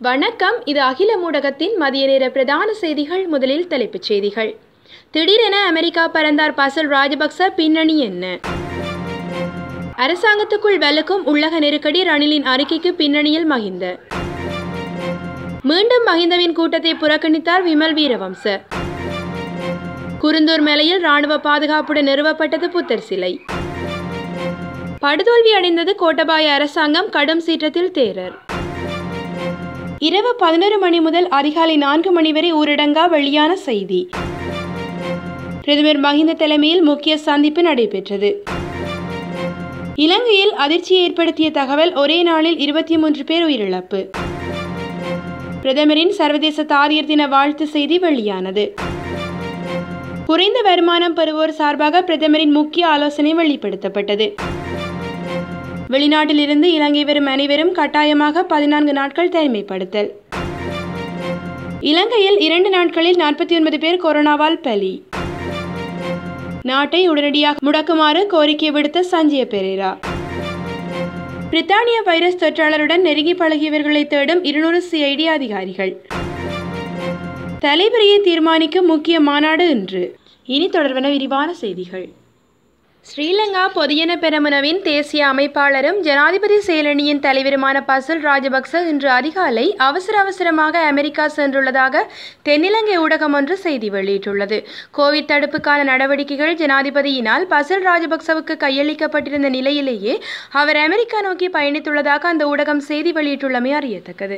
வணக்கம் இது அகில ஊடகத்தின் மதிய நேர பிரதான செய்திகள் முதலில் தலைப்புச் செய்திகள் திடீரென அமெரிக்கா பறந்தார் பசல் ராஜபக்ச பின்னணி என்ன அரசாங்கத்துக்குள் வலுக்கும் உள்ளக நெருக்கடி ரணிலின் அறிக்கைக்கு பின்னணியில் மகிந்த மீண்டும் மகிந்தவின் கூட்டத்தை புறக்கணித்தார் விமல் வீரவம்ச குருந்தூர் மலையில் ராணுவ பாதுகாப்புடன் நிறுவப்பட்டது புத்தர் சிலை படுதோல்வி அடைந்தது கோட்டபாய அரசாங்கம் கடும் சீற்றத்தில் தேரர் இரவு பதினொரு மணி முதல் அதிகாலை நான்கு மணி வரை ஊரடங்கா வெளியான செய்தி பிரதமர் மஹிந்த தலைமையில் முக்கிய சந்திப்பு நடைபெற்றது இலங்கையில் அதிர்ச்சியை ஏற்படுத்திய தகவல் ஒரே நாளில் இருபத்தி மூன்று பேர் உயிரிழப்பு பிரதமரின் சர்வதேச தாதியர் தின வாழ்த்து செய்தி வெளியானது குறைந்த வருமானம் பெறுவோர் சார்பாக பிரதமரின் முக்கிய ஆலோசனை வெளிப்படுத்தப்பட்டது வெளிநாட்டிலிருந்து இலங்கை வரும் அனைவரும் கட்டாயமாக பதினான்கு நாட்கள் தனிமைப்படுத்தல் இலங்கையில் இரண்டு நாட்களில் நாற்பத்தி ஒன்பது பேர் கொரோனாவால் பலி நாட்டை உடனடியாக முடக்குமாறு கோரிக்கை விடுத்த சஞ்சய பெரேரா பிரித்தானிய வைரஸ் தொற்றாளருடன் நெருங்கி பழகியவர்களை தேடும் இருநூறு சிஐடி அதிகாரிகள் தலைவரையை தீர்மானிக்கும் முக்கிய மாநாடு இன்று இனி தொடர்பான விரிவான செய்திகள் ஸ்ரீலங்கா பொதியன பெரமுனவின் தேசிய அமைப்பாளரும் ஜனாதிபதி செயலணியின் தலைவருமான பசல் ராஜபக்ச இன்று அதிகாலை அவசர அவசரமாக அமெரிக்கா சென்றுள்ளதாக தென்னிலங்கை ஊடகம் ஒன்று செய்தி வெளியிட்டுள்ளது கோவிட் தடுப்புக்கான நடவடிக்கைகள் ஜனாதிபதியினால் பசல் ராஜபக்சவுக்கு கையளிக்கப்பட்டிருந்த நிலையிலேயே அவர் அமெரிக்கா நோக்கி பயணித்துள்ளதாக அந்த ஊடகம் செய்தி வெளியிட்டுள்ளமை அறியத்தக்கது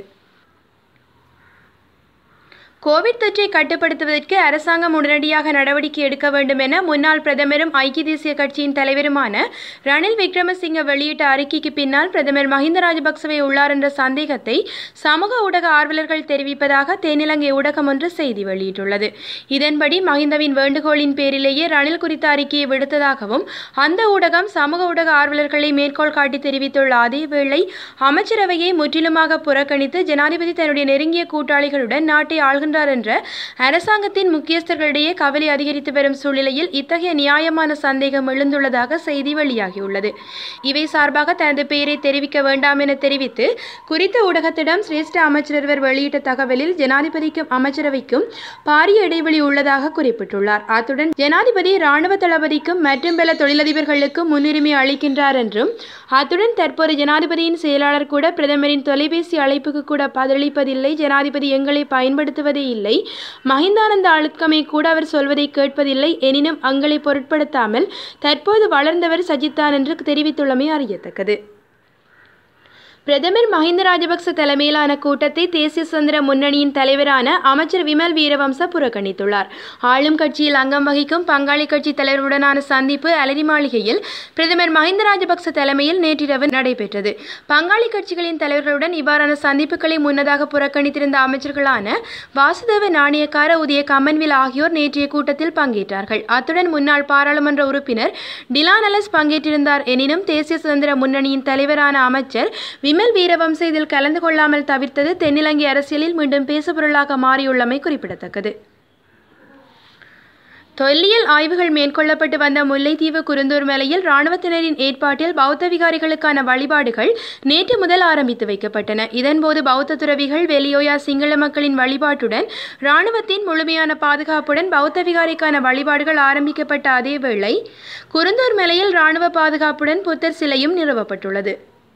கோவிட் தொற்றை கட்டுப்படுத்துவதற்கு அரசாங்கம் உடனடியாக நடவடிக்கை எடுக்க வேண்டும் என முன்னாள் பிரதமரும் ஐக்கிய தேசிய கட்சியின் தலைவருமான ரணில் விக்ரமசிங்க வெளியிட்ட அறிக்கைக்கு பின்னால் பிரதமர் மஹிந்த ராஜபக்சவே உள்ளார் என்ற சந்தேகத்தை சமூக ஊடக ஆர்வலர்கள் தெரிவிப்பதாக தென்னிலங்கை ஊடகம் ஒன்று செய்தி வெளியிட்டுள்ளது இதன்படி மஹிந்தவின் வேண்டுகோளின் பேரிலேயே ரணில் குறித்த அறிக்கையை விடுத்ததாகவும் அந்த ஊடகம் சமூக ஊடக ஆர்வலர்களை மேற்கோள் காட்டி தெரிவித்துள்ள அதேவேளை அமைச்சரவையை முற்றிலுமாக புறக்கணித்து ஜனாதிபதி தன்னுடைய நெருங்கிய கூட்டாளிகளுடன் நாட்டை ஆள்கின்ற வருகின்றார் என்ற அரசாங்கத்தின் முக்கியஸ்தர்களிடையே கவலை அதிகரித்து வரும் சூழ்நிலையில் இத்தகைய நியாயமான சந்தேகம் எழுந்துள்ளதாக செய்தி வெளியாகியுள்ளது இவை சார்பாக தனது பெயரை தெரிவிக்க வேண்டாம் என தெரிவித்து குறித்த ஊடகத்திடம் சிரேஷ்ட அமைச்சரவர் வெளியிட்ட தகவலில் ஜனாதிபதிக்கும் அமைச்சரவைக்கும் பாரிய இடைவெளி உள்ளதாக குறிப்பிட்டுள்ளார் அத்துடன் ஜனாதிபதி ராணுவ தளபதிக்கும் மற்றும் பல தொழிலதிபர்களுக்கும் முன்னுரிமை அளிக்கின்றார் என்றும் அத்துடன் தற்போது ஜனாதிபதியின் செயலாளர் கூட பிரதமரின் தொலைபேசி அழைப்புக்கு கூட பதிலளிப்பதில்லை ஜனாதிபதி எங்களை பயன்படுத்துவது சொல்வதே இல்லை மஹிந்தானந்த அழுத்கமை கூட அவர் சொல்வதை கேட்பதில்லை எனினும் அங்களை பொருட்படுத்தாமல் தற்போது வளர்ந்தவர் சஜித்தான் என்று தெரிவித்துள்ளமை அறியத்தக்கது பிரதமர் மஹிந்த ராஜபக்ச தலைமையிலான கூட்டத்தை தேசிய சுதந்திர முன்னணியின் தலைவரான அமைச்சர் விமல் வீரவம்ச புறக்கணித்துள்ளார் ஆளும் கட்சியில் அங்கம் வகிக்கும் பங்காளி கட்சி தலைவருடனான சந்திப்பு அலரி மாளிகையில் பிரதமர் மஹிந்த ராஜபக்ச தலைமையில் நேற்றிரவு நடைபெற்றது பங்காளி கட்சிகளின் தலைவர்களுடன் இவ்வாறான சந்திப்புகளை முன்னதாக புறக்கணித்திருந்த அமைச்சர்களான வாசுதேவ நாணயக்கார உதய கமன்வில் ஆகியோர் நேற்றைய கூட்டத்தில் பங்கேற்றார்கள் அத்துடன் முன்னாள் பாராளுமன்ற உறுப்பினர் டிலானலஸ் பங்கேற்றிருந்தார் எனினும் தேசிய சுதந்திர முன்னணியின் தலைவரான அமைச்சர் விமல் வீரவம்ச இதில் கலந்து கொள்ளாமல் தவிர்த்தது தென்னிலங்கை அரசியலில் மீண்டும் பேசுபொருளாக மாறியுள்ளமை குறிப்பிடத்தக்கது தொல்லியல் ஆய்வுகள் மேற்கொள்ளப்பட்டு வந்த முல்லைத்தீவு குருந்தூர் மலையில் இராணுவத்தினரின் ஏற்பாட்டில் பௌத்த விகாரிகளுக்கான வழிபாடுகள் நேற்று முதல் ஆரம்பித்து வைக்கப்பட்டன இதன்போது பௌத்த துறவிகள் வெளியோயா சிங்கள மக்களின் வழிபாட்டுடன் இராணுவத்தின் முழுமையான பாதுகாப்புடன் பௌத்த விகாரிக்கான வழிபாடுகள் ஆரம்பிக்கப்பட்ட அதேவேளை குருந்தூர் மலையில் இராணுவ பாதுகாப்புடன் புத்தர் சிலையும் நிறுவப்பட்டுள்ளது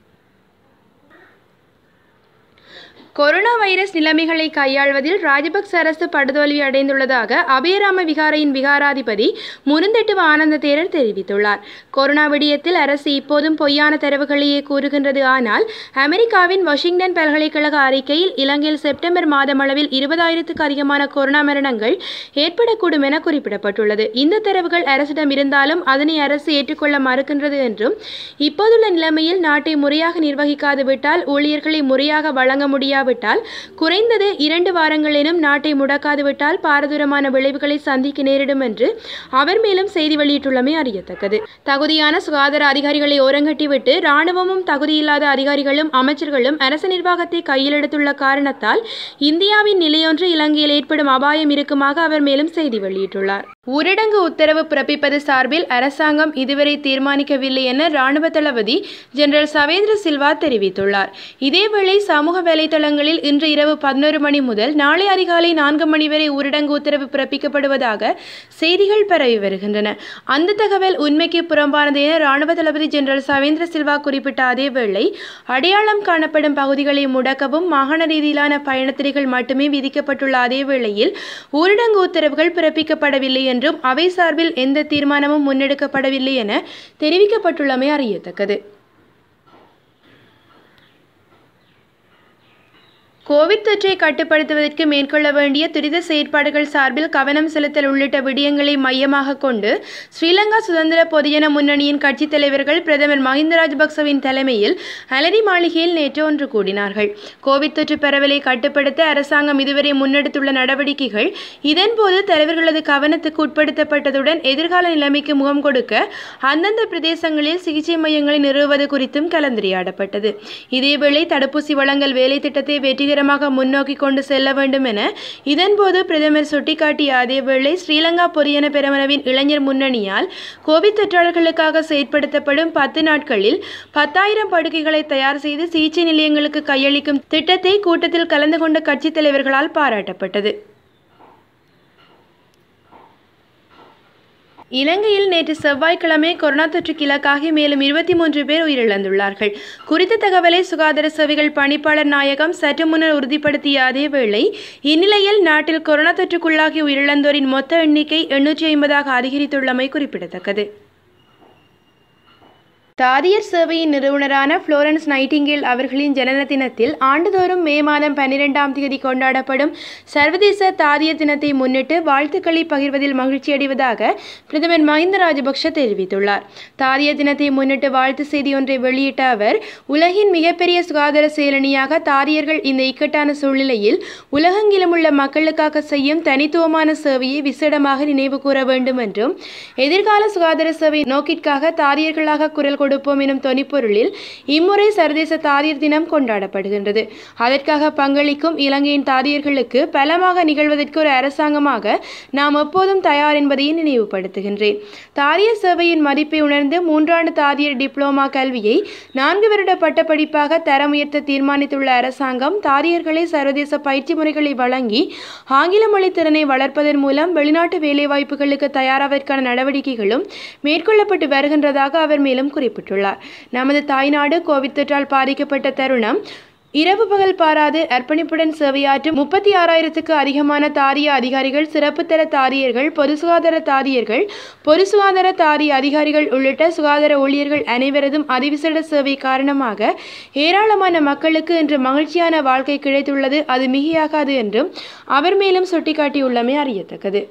கொரோனா வைரஸ் நிலைமைகளை கையாள்வதில் ராஜபக்ச அரசு படுதோல்வி அடைந்துள்ளதாக அபயராம விகாரையின் விகாராதிபதி முருந்தெட்டுவ ஆனந்த தேரர் தெரிவித்துள்ளார் கொரோனா விடயத்தில் அரசு இப்போதும் பொய்யான தரவுகளையே கூறுகின்றது ஆனால் அமெரிக்காவின் வாஷிங்டன் பல்கலைக்கழக அறிக்கையில் இலங்கையில் செப்டம்பர் மாதமளவில் இருபதாயிரத்துக்கு அதிகமான கொரோனா மரணங்கள் ஏற்படக்கூடும் என குறிப்பிடப்பட்டுள்ளது இந்த தரவுகள் அரசிடம் இருந்தாலும் அதனை அரசு ஏற்றுக்கொள்ள மறுக்கின்றது என்றும் இப்போதுள்ள நிலைமையில் நாட்டை முறையாக நிர்வகிக்காது விட்டால் ஊழியர்களை முறையாக வழங்க முடியாது செய்யாவிட்டால் குறைந்தது இரண்டு வாரங்களிலும் நாட்டை முடக்காது விட்டால் பாரதூரமான விளைவுகளை சந்திக்க நேரிடும் என்று அவர் மேலும் செய்தி வெளியிட்டுள்ளமை அறியத்தக்கது தகுதியான சுகாதார அதிகாரிகளை ஓரங்கட்டிவிட்டு இராணுவமும் தகுதியில்லாத அதிகாரிகளும் அமைச்சர்களும் அரசு நிர்வாகத்தை கையில் எடுத்துள்ள காரணத்தால் இந்தியாவின் நிலையொன்று இலங்கையில் ஏற்படும் அபாயம் இருக்குமாக அவர் மேலும் செய்தி வெளியிட்டுள்ளார் ஊரடங்கு உத்தரவு பிறப்பிப்பது சார்பில் அரசாங்கம் இதுவரை தீர்மானிக்கவில்லை என ராணுவ தளபதி ஜெனரல் சவேந்திர சில்வா தெரிவித்துள்ளார் இதேவேளை சமூக வலைதளங்களில் இன்று இரவு பதினோரு மணி முதல் நாளை அதிகாலை நான்கு மணி வரை ஊரடங்கு உத்தரவு பிறப்பிக்கப்படுவதாக செய்திகள் பரவி வருகின்றன அந்த தகவல் உண்மைக்கு புறம்பானது என ராணுவ தளபதி ஜெனரல் சவேந்திர சில்வா குறிப்பிட்ட அதேவேளை அடையாளம் காணப்படும் பகுதிகளை முடக்கவும் மாகாண ரீதியிலான பயணத்திரைகள் மட்டுமே விதிக்கப்பட்டுள்ள அதேவேளையில் ஊரடங்கு உத்தரவுகள் பிறப்பிக்கப்படவில்லை என்றும் அவை சார்பில் எந்த தீர்மானமும் முன்னெடுக்கப்படவில்லை என தெரிவிக்கப்பட்டுள்ளமை அறியத்தக்கது கோவிட் தொற்றை கட்டுப்படுத்துவதற்கு மேற்கொள்ள வேண்டிய துரித செயற்பாடுகள் சார்பில் கவனம் செலுத்தல் உள்ளிட்ட விடயங்களை மையமாக கொண்டு ஸ்ரீலங்கா சுதந்திர பொதுஜன முன்னணியின் கட்சித் தலைவர்கள் பிரதமர் மஹிந்த ராஜபக்சவின் தலைமையில் அலரி மாளிகையில் நேற்று ஒன்று கூடினார்கள் கோவிட் தொற்று பரவலை கட்டுப்படுத்த அரசாங்கம் இதுவரை முன்னெடுத்துள்ள நடவடிக்கைகள் இதன்போது தலைவர்களது கவனத்துக்கு உட்படுத்தப்பட்டதுடன் எதிர்கால நிலைமைக்கு முகம் கொடுக்க அந்தந்த பிரதேசங்களில் சிகிச்சை மையங்களை நிறுவுவது குறித்தும் கலந்துரையாடப்பட்டது இதேவேளை தடுப்பூசி வழங்கல் வேலை திட்டத்தை வெற்றிகரமாக முன்னோக்கி கொண்டு செல்ல வேண்டும் என இதன்போது பிரதமர் சுட்டிக்காட்டிய அதேவேளை ஸ்ரீலங்கா பொரியன பெருமனவின் இளைஞர் முன்னணியால் கோவிட் தொற்றாளர்களுக்காக செயற்படுத்தப்படும் பத்து நாட்களில் பத்தாயிரம் படுக்கைகளை தயார் செய்து சிகிச்சை நிலையங்களுக்கு கையளிக்கும் திட்டத்தை கூட்டத்தில் கலந்து கொண்ட கட்சித் தலைவர்களால் பாராட்டப்பட்டது இலங்கையில் நேற்று செவ்வாய்க்கிழமை கொரோனா தொற்றுக்கு இலக்காகி மேலும் இருபத்தி மூன்று பேர் உயிரிழந்துள்ளார்கள் குறித்த தகவலை சுகாதார சேவைகள் பணிப்பாளர் நாயகம் சற்று முன்னர் உறுதிப்படுத்திய அதேவேளை இந்நிலையில் நாட்டில் கொரோனா தொற்றுக்குள்ளாகி உயிரிழந்தோரின் மொத்த எண்ணிக்கை எண்ணூற்றி ஐம்பதாக அதிகரித்துள்ளமை குறிப்பிடத்தக்கது தாதியர் சேவையின் நிறுவனரான புளோரன்ஸ் நைட்டிங்கேல் அவர்களின் ஜனன தினத்தில் ஆண்டுதோறும் மே மாதம் பன்னிரெண்டாம் தேதி கொண்டாடப்படும் சர்வதேச தாதியர் தினத்தை முன்னிட்டு வாழ்த்துக்களை பகிர்வதில் மகிழ்ச்சியடைவதாக பிரதமர் மஹிந்த ராஜபக்ஷ தெரிவித்துள்ளார் தாதியர் தினத்தை முன்னிட்டு வாழ்த்து செய்தி ஒன்றை வெளியிட்ட அவர் உலகின் மிகப்பெரிய சுகாதார செயலணியாக தாதியர்கள் இந்த இக்கட்டான சூழ்நிலையில் உலகெங்கிலும் உள்ள மக்களுக்காக செய்யும் தனித்துவமான சேவையை விசேடமாக நினைவு கூற வேண்டும் என்றும் எதிர்கால சுகாதார சேவை நோக்கிற்காக தாதியர்களாக குரல் கொடுப்போம் எனும் தொனிப்பொருளில் இம்முறை சர்வதேச தாதியர் தினம் கொண்டாடப்படுகின்றது அதற்காக பங்களிக்கும் இலங்கையின் தாதியர்களுக்கு பலமாக நிகழ்வதற்கு ஒரு அரசாங்கமாக நாம் எப்போதும் தயார் என்பதையும் நினைவுபடுத்துகின்றேன் தாதியர் சேவையின் மதிப்பை உணர்ந்து மூன்றாண்டு தாதியர் டிப்ளோமா கல்வியை நான்கு வருட பட்டப்படிப்பாக தரம் உயர்த்த தீர்மானித்துள்ள அரசாங்கம் தாதியர்களை சர்வதேச பயிற்சி முறைகளை வழங்கி ஆங்கில மொழி திறனை வளர்ப்பதன் மூலம் வெளிநாட்டு வேலைவாய்ப்புகளுக்கு தயாராவதற்கான நடவடிக்கைகளும் மேற்கொள்ளப்பட்டு வருகின்றதாக அவர் மேலும் குறிப்பிட்டார் குறிப்பிட்டுள்ளார் நமது தாய்நாடு கோவிட் தொற்றால் பாதிக்கப்பட்ட தருணம் இரவு பகல் பாராது அர்ப்பணிப்புடன் சேவையாற்றும் முப்பத்தி ஆறாயிரத்துக்கு அதிகமான தாரிய அதிகாரிகள் சிறப்பு தர தாரியர்கள் பொது சுகாதார தாரியர்கள் பொது சுகாதார தாரிய அதிகாரிகள் உள்ளிட்ட சுகாதார ஊழியர்கள் அனைவரதும் அதிவிசேட சேவை காரணமாக ஏராளமான மக்களுக்கு இன்று மகிழ்ச்சியான வாழ்க்கை கிடைத்துள்ளது அது மிகையாகாது என்றும் அவர் மேலும் சுட்டிக்காட்டியுள்ளமை அறியத்தக்கது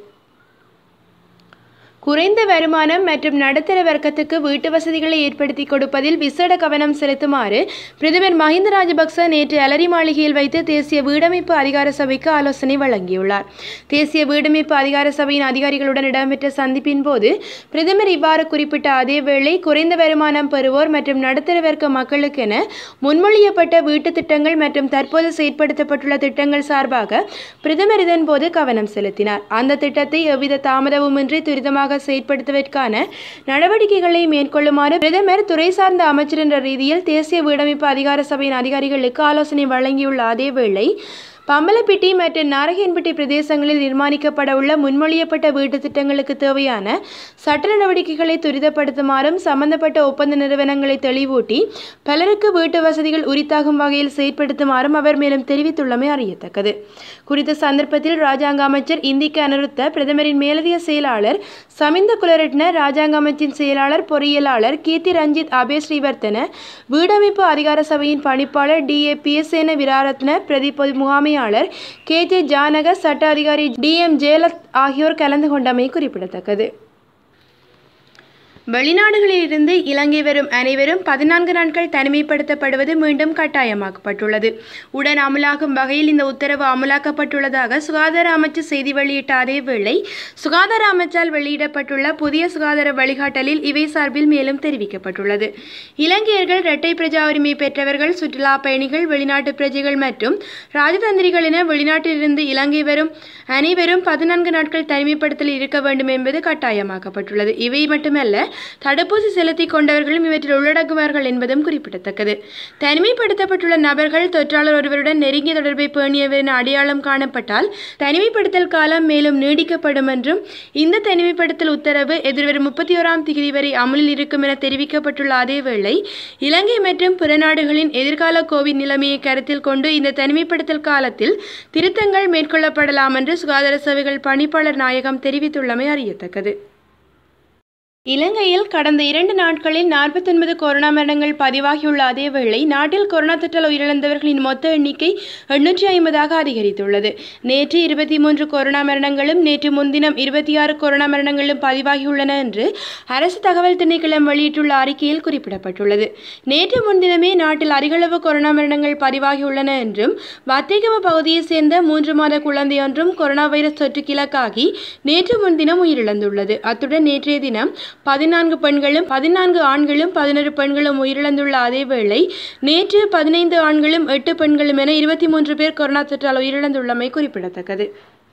குறைந்த வருமானம் மற்றும் நடுத்தர வர்க்கத்துக்கு வீட்டு வசதிகளை ஏற்படுத்தி கொடுப்பதில் விசேட கவனம் செலுத்துமாறு பிரதமர் மஹிந்த ராஜபக்ச நேற்று அலரி மாளிகையில் வைத்து தேசிய வீடமைப்பு அதிகார சபைக்கு ஆலோசனை வழங்கியுள்ளார் தேசிய வீடமைப்பு அதிகார சபையின் அதிகாரிகளுடன் இடம்பெற்ற சந்திப்பின் போது பிரதமர் இவ்வாறு குறிப்பிட்ட அதேவேளை குறைந்த வருமானம் பெறுவோர் மற்றும் நடுத்தர வர்க்க மக்களுக்கென முன்மொழியப்பட்ட வீட்டு திட்டங்கள் மற்றும் தற்போது செயற்படுத்தப்பட்டுள்ள திட்டங்கள் சார்பாக பிரதமர் இதன்போது கவனம் செலுத்தினார் அந்த திட்டத்தை எவ்வித தாமதமுமின்றி துரிதமாக சிறப்பாக செயற்படுத்துவதற்கான நடவடிக்கைகளை மேற்கொள்ளுமாறு பிரதமர் துறை சார்ந்த அமைச்சர் என்ற ரீதியில் தேசிய வீடமைப்பு அதிகார சபையின் அதிகாரிகளுக்கு ஆலோசனை வழங்கியுள்ள அதேவேளை பம்பலப்பிட்டி மற்றும் நாரகன்பட்டி பிரதேசங்களில் நிர்மாணிக்கப்பட உள்ள முன்மொழியப்பட்ட வீட்டு திட்டங்களுக்கு தேவையான சட்ட நடவடிக்கைகளை துரிதப்படுத்துமாறும் சம்பந்தப்பட்ட ஒப்பந்த நிறுவனங்களை தெளிவூட்டி பலருக்கு வீட்டு வசதிகள் உரித்தாகும் வகையில் செயற்படுத்துமாறும் அவர் மேலும் தெரிவித்துள்ளமை அறியத்தக்கது குறித்த சந்தர்ப்பத்தில் ராஜாங்க அமைச்சர் இந்திக்கு அனுருத்த பிரதமரின் மேலதிக செயலாளர் சமிந்த குலரட்ன ராஜாங்க அமைச்சின் செயலாளர் பொறியியலாளர் கீர்த்தி ரஞ்சித் அபே ஸ்ரீவர்த்தன வீடமைப்பு அதிகார சபையின் பணிப்பாளர் டி ஏ பிஎஸ்ஏன விராரத்ன பிரதி பொது முகாமையாளர் கே ஜே ஜானக சட்ட அதிகாரி டி எம் ஜெயலத் ஆகியோர் கலந்து கொண்டமை குறிப்பிடத்தக்கது வெளிநாடுகளிலிருந்து இலங்கை வரும் அனைவரும் பதினான்கு நாட்கள் தனிமைப்படுத்தப்படுவது மீண்டும் கட்டாயமாக்கப்பட்டுள்ளது உடன் அமலாகும் வகையில் இந்த உத்தரவு அமலாக்கப்பட்டுள்ளதாக சுகாதார அமைச்சு செய்தி வெளியிட்ட அதேவேளை சுகாதார அமைச்சால் வெளியிடப்பட்டுள்ள புதிய சுகாதார வழிகாட்டலில் இவை சார்பில் மேலும் தெரிவிக்கப்பட்டுள்ளது இலங்கையர்கள் இரட்டை பிரஜா உரிமை பெற்றவர்கள் சுற்றுலா பயணிகள் வெளிநாட்டு பிரஜைகள் மற்றும் ராஜதந்திரிகள் என வெளிநாட்டிலிருந்து இலங்கை வரும் அனைவரும் பதினான்கு நாட்கள் தனிமைப்படுத்தலில் இருக்க வேண்டும் என்பது கட்டாயமாக்கப்பட்டுள்ளது இவை மட்டுமல்ல தடுப்பூசி செலுத்திக் கொண்டவர்களும் இவற்றில் உள்ளடங்குவார்கள் என்பதும் குறிப்பிடத்தக்கது தனிமைப்படுத்தப்பட்டுள்ள நபர்கள் தொற்றாளர் ஒருவருடன் நெருங்கிய தொடர்பை பேணியவர் என அடையாளம் காணப்பட்டால் தனிமைப்படுத்தல் காலம் மேலும் நீடிக்கப்படும் என்றும் இந்த தனிமைப்படுத்தல் உத்தரவு எதிர்வரும் முப்பத்தி ஓராம் தேதி வரை அமலில் இருக்கும் என தெரிவிக்கப்பட்டுள்ள அதேவேளை இலங்கை மற்றும் பிற நாடுகளின் எதிர்கால கோவிட் நிலைமையை கருத்தில் கொண்டு இந்த தனிமைப்படுத்தல் காலத்தில் திருத்தங்கள் மேற்கொள்ளப்படலாம் என்று சுகாதார சேவைகள் பணிப்பாளர் நாயகம் தெரிவித்துள்ளமை அறியத்தக்கது இலங்கையில் கடந்த இரண்டு நாட்களில் நாற்பத்தொன்பது கொரோனா மரணங்கள் பதிவாகியுள்ள அதேவேளை நாட்டில் கொரோனா தொற்றால் உயிரிழந்தவர்களின் மொத்த எண்ணிக்கை எண்ணூற்றி ஐம்பதாக அதிகரித்துள்ளது நேற்று இருபத்தி மூன்று கொரோனா மரணங்களும் நேற்று முன்தினம் இருபத்தி ஆறு கொரோனா மரணங்களும் பதிவாகியுள்ளன என்று அரசு தகவல் திணைக்களம் வெளியிட்டுள்ள அறிக்கையில் குறிப்பிடப்பட்டுள்ளது நேற்று முன்தினமே நாட்டில் அதிகளவு கொரோனா மரணங்கள் பதிவாகியுள்ளன என்றும் வத்தேகம பகுதியைச் சேர்ந்த மூன்று மாத குழந்தையொன்றும் கொரோனா வைரஸ் தொற்றுக்கு இலக்காகி நேற்று முன்தினம் உயிரிழந்துள்ளது அத்துடன் நேற்றைய தினம் பதினான்கு பெண்களும் பதினான்கு ஆண்களும் பதினொரு பெண்களும் உயிரிழந்துள்ள அதேவேளை நேற்று பதினைந்து ஆண்களும் எட்டு பெண்களும் என இருபத்தி மூன்று பேர் கொரோனா தொற்றால் உயிரிழந்துள்ளமை குறிப்பிடத்தக்கது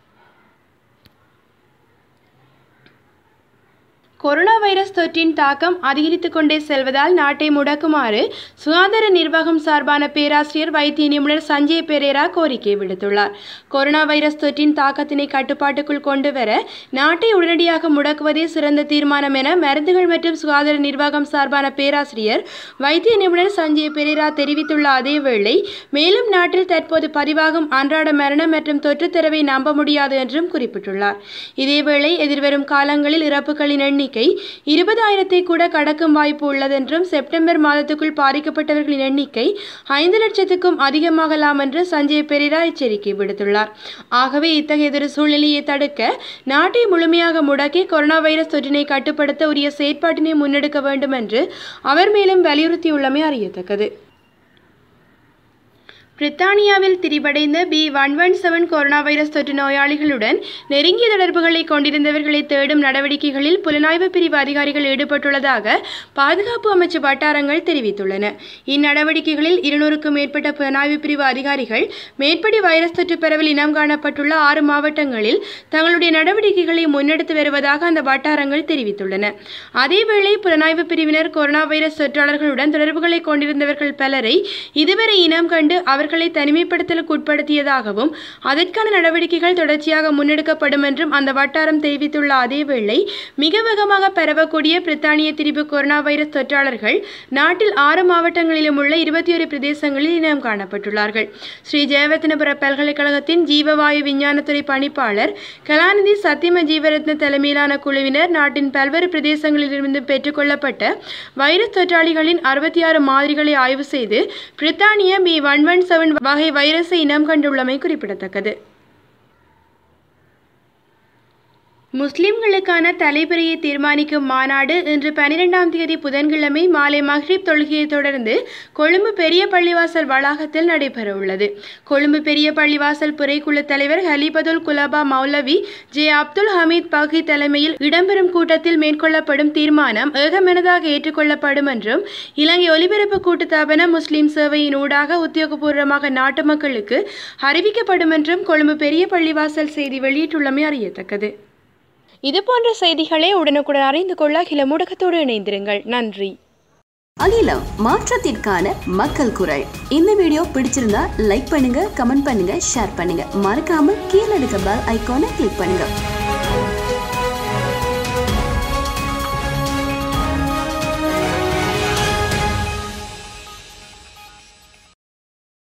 கொரோனா வைரஸ் தொற்றின் தாக்கம் அதிகரித்துக் கொண்டே செல்வதால் நாட்டை முடக்குமாறு சுகாதார நிர்வாகம் சார்பான பேராசிரியர் வைத்திய நிபுணர் சஞ்சய் பெரேரா கோரிக்கை விடுத்துள்ளார் கொரோனா வைரஸ் தொற்றின் தாக்கத்தினை கட்டுப்பாட்டுக்குள் கொண்டு வர நாட்டை உடனடியாக முடக்குவதே சிறந்த தீர்மானம் என மருந்துகள் மற்றும் சுகாதார நிர்வாகம் சார்பான பேராசிரியர் வைத்திய நிபுணர் சஞ்சய் பெரேரா தெரிவித்துள்ள அதேவேளை மேலும் நாட்டில் தற்போது பதிவாகும் அன்றாட மரணம் மற்றும் தொற்று தரவை நம்ப முடியாது என்றும் குறிப்பிட்டுள்ளார் இதேவேளை எதிர்வரும் காலங்களில் இறப்புகளின் எண்ணிக்கை இருபதாயிரத்தை கூட கடக்கும் வாய்ப்பு உள்ளதென்றும் செப்டம்பர் மாதத்துக்குள் பாதிக்கப்பட்டவர்களின் எண்ணிக்கை ஐந்து லட்சத்துக்கும் அதிகமாகலாம் என்று சஞ்சய் பெரேரா எச்சரிக்கை விடுத்துள்ளார் ஆகவே இத்தகையதொரு சூழ்நிலையை தடுக்க நாட்டை முழுமையாக முடக்கி கொரோனா வைரஸ் தொற்றினை கட்டுப்படுத்த உரிய செயற்பாட்டினை முன்னெடுக்க வேண்டும் என்று அவர் மேலும் வலியுறுத்தியுள்ளமை அறியத்தக்கது பிரித்தானியாவில் திரிபடைந்த B one one seven corona virus தொற்று நோயாளிகளுடன் நெருங்கிய தொடர்புகளை கொண்டிருந்தவர்களை தேடும் நடவடிக்கைகளில் புலனாய்வு பிரிவு அதிகாரிகள் ஈடுபட்டுள்ளதாக பாதுகாப்பு அமைச்சு வட்டாரங்கள் தெரிவித்துள்ளன இந்நடவடிக்கைகளில் இருநூறுக்கும் மேற்பட்ட புலனாய்வு பிரிவு அதிகாரிகள் மேற்படி வைரஸ் தொற்று பரவல் இனம் காணப்பட்டுள்ள ஆறு மாவட்டங்களில் தங்களுடைய நடவடிக்கைகளை முன்னெடுத்து வருவதாக அந்த வட்டாரங்கள் தெரிவித்துள்ளன அதேவேளை புலனாய்வு பிரிவினர் கொரோனா வைரஸ் தொற்றாளர்களுடன் தொடர்புகளை கொண்டிருந்தவர்கள் பலரை இதுவரை இனம் கண்டு அவர் அவர்களை தனிமைப்படுத்தலுக்கு உட்படுத்தியதாகவும் அதற்கான நடவடிக்கைகள் தொடர்ச்சியாக முன்னெடுக்கப்படும் என்றும் அந்த வட்டாரம் தெரிவித்துள்ள அதேவேளை மிக வேகமாக பரவக்கூடிய பிரித்தானிய திரிபு கொரோனா வைரஸ் தொற்றாளர்கள் நாட்டில் ஆறு மாவட்டங்களிலும் உள்ள இருபத்தி ஒரு பிரதேசங்களில் இனம் காணப்பட்டுள்ளார்கள் ஸ்ரீ ஜெயவர்த்தனபுர பல்கலைக்கழகத்தின் ஜீவவாயு விஞ்ஞானத்துறை பணிப்பாளர் கலாநிதி சத்தியம ஜீவரத்ன தலைமையிலான குழுவினர் நாட்டின் பல்வேறு பிரதேசங்களிலிருந்து பெற்றுக்கொள்ளப்பட்ட வைரஸ் தொற்றாளிகளின் அறுபத்தி ஆறு மாதிரிகளை ஆய்வு செய்து பிரித்தானிய பி ஒன் ஒன் செவன் வகை வைரஸை இனம் கண்டுள்ளமை குறிப்பிடத்தக்கது முஸ்லிம்களுக்கான தலைப்பிறையை தீர்மானிக்கும் மாநாடு இன்று பனிரெண்டாம் தேதி புதன்கிழமை மாலை மஹ்ரிப் தொழுகையை தொடர்ந்து கொழும்பு பெரிய பள்ளிவாசல் வளாகத்தில் நடைபெறவுள்ளது கொழும்பு பெரிய பள்ளிவாசல் புரைக்குழு தலைவர் ஹலிபதுல் குலபா மௌலவி ஜே அப்துல் ஹமீத் பகி தலைமையில் இடம்பெறும் கூட்டத்தில் மேற்கொள்ளப்படும் தீர்மானம் ஏகமனதாக ஏற்றுக்கொள்ளப்படும் என்றும் இலங்கை ஒலிபரப்பு கூட்டுத்தாபன முஸ்லிம் சேவையின் ஊடாக உத்தியோகபூர்வமாக நாட்டு மக்களுக்கு அறிவிக்கப்படும் என்றும் கொழும்பு பெரிய பள்ளிவாசல் செய்தி வெளியிட்டுள்ளமை அறியத்தக்கது இது போன்ற செய்திகளை உடனுக்குடன் அறிந்து கொள்ள அகில ஊடகத்தோடு இணைந்திருங்கள் நன்றி அகிலம் மாற்றத்திற்கான மக்கள் குரல் இந்த வீடியோ பிடிச்சிருந்தா லைக் பண்ணுங்க கமெண்ட் பண்ணுங்க ஷேர் பண்ணுங்க மறக்காம கீழே இருக்க பெல் ஐகானை கிளிக் பண்ணுங்க